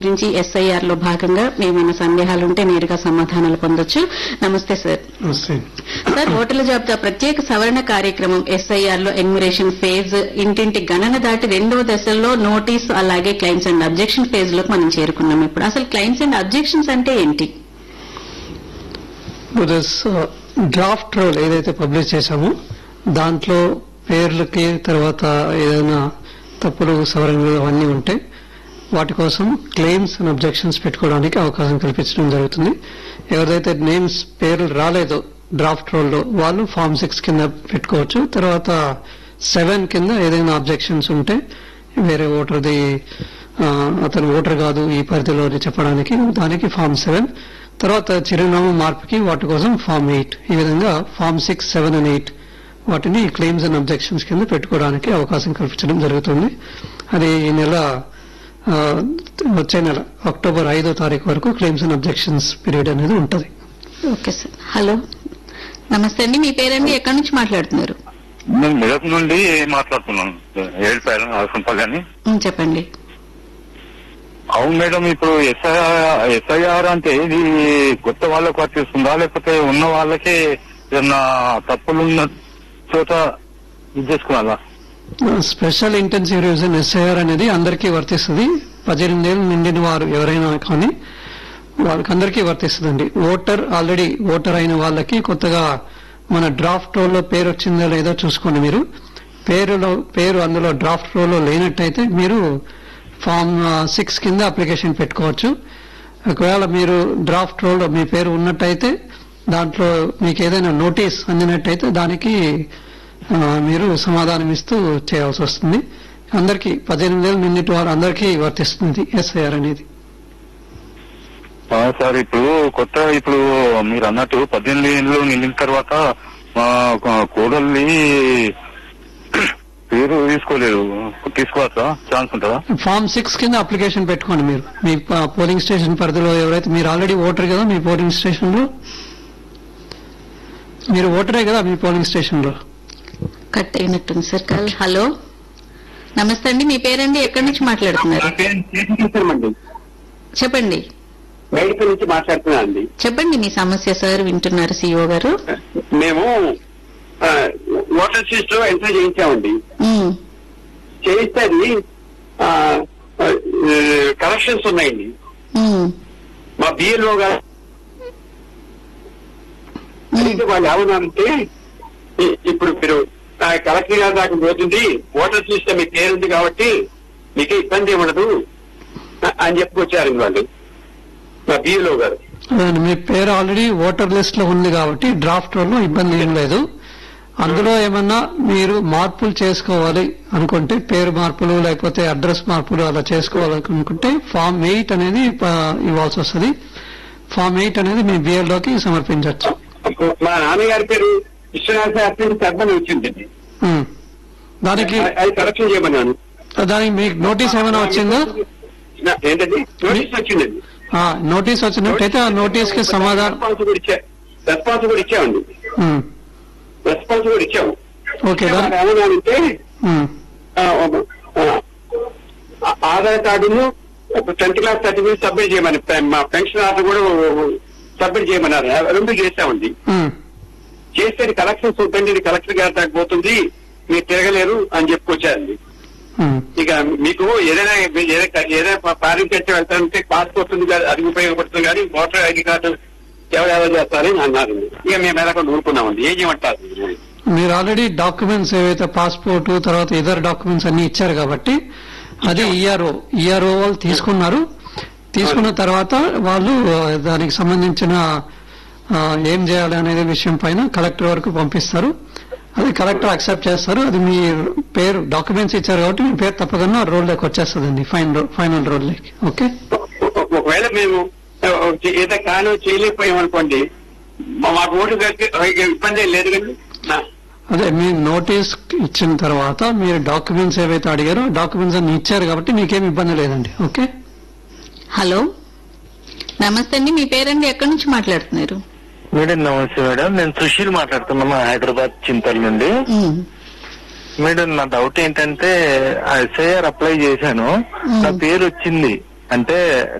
గురించి ఎస్ఐఆర్ లో భాగంగా ఏమైనా సందేహాలు ఉంటే నేరుగా సమాధానాలు పొందొచ్చు నమస్తే సార్ నమస్తే సార్ ఓటర్ల జాబితా ప్రత్యేక సవరణ కార్యక్రమం ఎస్ఐఆర్ లో ఎన్యుమరేషన్ ఫేజ్ ఇంటింటి గణన దాటి రెండవ దశలో నోటీస్ అలాగే క్లైమ్స్ అండ్ అబ్జెక్షన్ ఫేజ్ లోకి మనం చేరుకున్నాం ఇప్పుడు అసలు క్లైమ్స్ అండ్ అబ్జెక్షన్స్ అంటే ఏంటి డ్రాఫ్ట్ రోల్ ఏదైతే పబ్లిష్ చేశామో దాంట్లో పేర్లకి తర్వాత ఏదైనా తప్పులు సవరణలు అవన్నీ ఉంటే వాటి కోసం క్లెయిమ్స్ అండ్ అబ్జెక్షన్స్ పెట్టుకోవడానికి అవకాశం కల్పించడం జరుగుతుంది ఎవరైతే నేమ్స్ పేర్లు రాలేదో డ్రాఫ్ట్ రోల్లో వాళ్ళు ఫామ్ సిక్స్ కింద పెట్టుకోవచ్చు తర్వాత సెవెన్ కింద ఏదైనా అబ్జెక్షన్స్ ఉంటే వేరే ఓటర్ది ఆ, అతను ఓటర్ కాదు ఈ పరిధిలో అని చెప్పడానికి దానికి ఫామ్ సెవెన్ తర్వాత చిరునామా మార్పుకి వాటి కోసం ఫామ్ ఎయిట్ ఈ విధంగా form six seven and eight వాటిని క్లెయిమ్స్ అండ్ అబ్జెక్షన్స్ కింద పెట్టుకోవడానికి అవకాశం కల్పించడం జరుగుతుంది అది ఈ నెల ఆ, వచ్చే నెల అక్టోబర్ ఐదో తారీఖు వరకు క్లెయిమ్స్ అండ్ అబ్జెక్షన్స్ పీరియడ్ అనేది ఉంటుంది ఓకే సార్ హలో నమస్తే అండి మీ పేరండి ఎక్కడి నుంచి మాట్లాడుతున్నారు నేను మెదక్ నుండి మాట్లాడుతున్నాను ఏడుపాయలు ఆసంపల్లి అని ఉమ్, చెప్పండి అవును మేడం ఇప్పుడు ఎస్ఐఆర్ ఎస్ఐఆర్ అంటే ఇది కొత్త వాళ్ళకు వర్తిస్తుందా లేకపోతే ఉన్న వాళ్ళకే ఏదన్నా తప్పులు ఉన్న చోట ఇది చేసుకున్నారా స్పెషల్ ఇంటెన్సివ్ రివిజన్ ఎస్ఐఆర్ అనేది అందరికీ వర్తిస్తుంది పద్దెనిమిది ఏళ్ళు నిండిన వారు ఎవరైనా కానీ వాళ్ళకి అందరికీ వర్తిస్తుందండి ఓటర్ ఆల్రెడీ ఓటర్ అయిన వాళ్ళకి కొత్తగా మన డ్రాఫ్ట్ రోల్లో పేరు వచ్చిందో లేదో చూసుకోండి మీరు పేరులో పేరు అందులో డ్రాఫ్ట్ రోల్లో లేనట్టయితే మీరు ఫామ్ సిక్స్ కింద అప్లికేషన్ పెట్టుకోవచ్చు ఒకవేళ మీరు డ్రాఫ్ట్ రోల్లో మీ పేరు ఉన్నట్టయితే దాంట్లో మీకు ఏదైనా నోటీస్ అందినట్టయితే దానికి ఆ, మీరు సమాధానం ఇస్తూ చేయాల్సి వస్తుంది అందరికీ పద్దెనిమిది ఏళ్ళు నిన్నటి వారు అందరికీ వర్తిస్తుంది ఎస్ఐఆర్ అనేది ఆ, సార్ ఇప్పుడు కొత్త ఇప్పుడు మీరు అన్నట్టు పద్దెనిమిది ఏళ్ళు నిండిన తర్వాత ఆ, ఒక కోడల్ని పేరు తీసుకోలేదు తీసుకోవచ్చా ఛాన్స్ ఉంటుందా ఫామ్ సిక్స్ కింద అప్లికేషన్ పెట్టుకోండి మీరు మీ ప- పోలింగ్ స్టేషన్ పరిధిలో ఎవరైతే మీరు ఆల్రెడీ ఓటర్ కదా మీ పోలింగ్ స్టేషన్ లో మీరు ఓటరే కదా మీ పోలింగ్ స్టేషన్ లో కట్ అయినట్టుంది సార్ కాల్ హలో నమస్తే అండి మీ పేరండి ఎక్కడి నుంచి మాట్లాడుతున్నారు అండి చెప్పండి బయట నుంచి మాట్లాడుతున్నా అండి చెప్పండి మీ సమస్య సార్ వింటున్నారు సిఇఓ గారు మేము ఆ, ఓటర్ లిస్ట్ లో ఎంట్రీ చేయించామండి ఉమ్, చేయిస్తే అది కరెక్షన్స్ ఉన్నాయండి ఉమ్, మా బిఎల్ఓ గారు ఉమ్. అడిగితే వాళ్ళు ఏమన్నారంటే ఇ- ఇప్పుడు మీరు ఆ, కలెక్టర్ గారి దాకా పోతుంది ఓటర్ లిస్ట్ మీ పేరుంది కాబట్టి మీకే ఇబ్బంది ఏమి ఉండదు ఆ- అని చెప్పుకొచ్చారు వాళ్ళు మా బిఎల్ఓ గారు అవును, మీ పేరు ఆల్రెడీ ఓటర్ లిస్ట్ లో ఉంది కాబట్టి డ్రాఫ్ట్ రోల్ లో ఇబ్బంది ఏం లేదు అందులో ఏమన్నా మీరు మార్పులు చేసుకోవాలి అనుకుంటే పేరు మార్పులు లేకపోతే అడ్రస్ మార్పులు అలా చేసుకోవాలనుకుంటే ఫామ్ ఎయిట్ అనేది ప- ఇవ్వాల్సి వస్తుంది ఫామ్ ఎయిట్ అనేది మీ బిఎల్ లోకి సమర్పించవచ్చు మా నాన్నగారి పేరు విశ్వనాథ శాస్త్రి శర్మని వచ్చిందండి ఉమ్. దానికి అది- అది కరెక్షన్ చేయమన్నాను దానికి మీకు నోటీస్ ఏమైనా వచ్చిందా నా- ఏంటండి నోటీస్ వచ్చిందండి ఆ, నోటీస్ వచ్చినట్టయితే ఆ నోటీస్ కి సమాధానం రెస్పాన్స్ కూడా ఇచ్చా రెస్పాన్స్ కూడా ఇచ్చామండి ఉమ్. రెస్పాన్స్ కూడా ఇచ్చాము ఓకే వాళ్ళు దాని ఏమన్నారంటే ఉమ్. ఆ, ఆ, ఆ, ఆధార్ కార్డును టెన్త్ క్లాస్ సర్టిఫికేట్ సబ్మిట్ చేయమని పె- మా పెన్షన్ ఆర్డర్ కూడా సబ్మిట్ చేయమన్నారు రెండు చేశామండి ఉమ్. చేస్తే ఇది కలెక్షన్ చూడండి ఇది కలెక్టర్ గారి దాకా పోతుంది మీరు తిరగలేరు అని చెప్పుకొచ్చారండి ఉమ్. ఇక మీకు ఏదైనా ఏదైనా ఏదైనా ఫారిన్ కంటే వెళ్తారంటే పాస్పోర్ట్ ఉంది కదా, అది ఉపయోగపడుతుంది కానీ ఓటర్ ఐడి కార్డు ఎవరెవరు చేస్తారని అన్నారు ఇక మేము ఎలాగో ఊరుకున్నామండి ఏం చేయమంటారు మీరు ఆల్రెడీ డాక్యుమెంట్స్ ఏవైతే పాస్పోర్ట్ తర్వాత ఇతర డాక్యుమెంట్స్ అన్ని ఇచ్చారు కాబట్టి అది ఈఆర్ఓ ఈఆర్ఓ వాళ్ళు తీసుకున్నారు తీసుకున్న తర్వాత వాళ్ళు ఆ, దానికి సంబంధించిన ఆ, ఏం చేయాలి అనేది విషయం పైన కలెక్టర్ వరకు పంపిస్తారు అది కలెక్టర్ అక్సెప్ట్ చేస్తారు అది మీ పేరు డాక్యుమెంట్స్ ఇచ్చారు కాబట్టి మీ పేరు తప్పకుండా రోల్లోకి వచ్చేస్తుందండి ఫైనల్ ఫైనల్ రోల్లోకి ఓకే ఒక- ఒకవేళ మేము ఆ, ఏదో కాను చేయలేకపోయామనుకోండి మా- మాకు ఓటు కట్టి- ఇబ్బంది ఏం లేదు కానీ నా- అదే మీ నోటీస్ ఇచ్చిన తర్వాత మీరు డాక్యుమెంట్స్ ఏవైతే అడిగారో డాక్యుమెంట్స్ అన్ని ఇచ్చారు కాబట్టి మీకేం ఇబ్బంది లేదండి ఓకే హలో నమస్తే అండి మీ పేరండి ఎక్కడి నుంచి మాట్లాడుతున్నారు మేడం నమస్తే మేడం నేను సుశీల్ మాట్లాడుతున్నాను హైదరాబాద్ చింతల నుండి ఉమ్, మేడం నా డౌట్ ఏంటంటే ఎస్ఐఆర్ అప్లై చేశాను నా పేరు వచ్చింది అంటే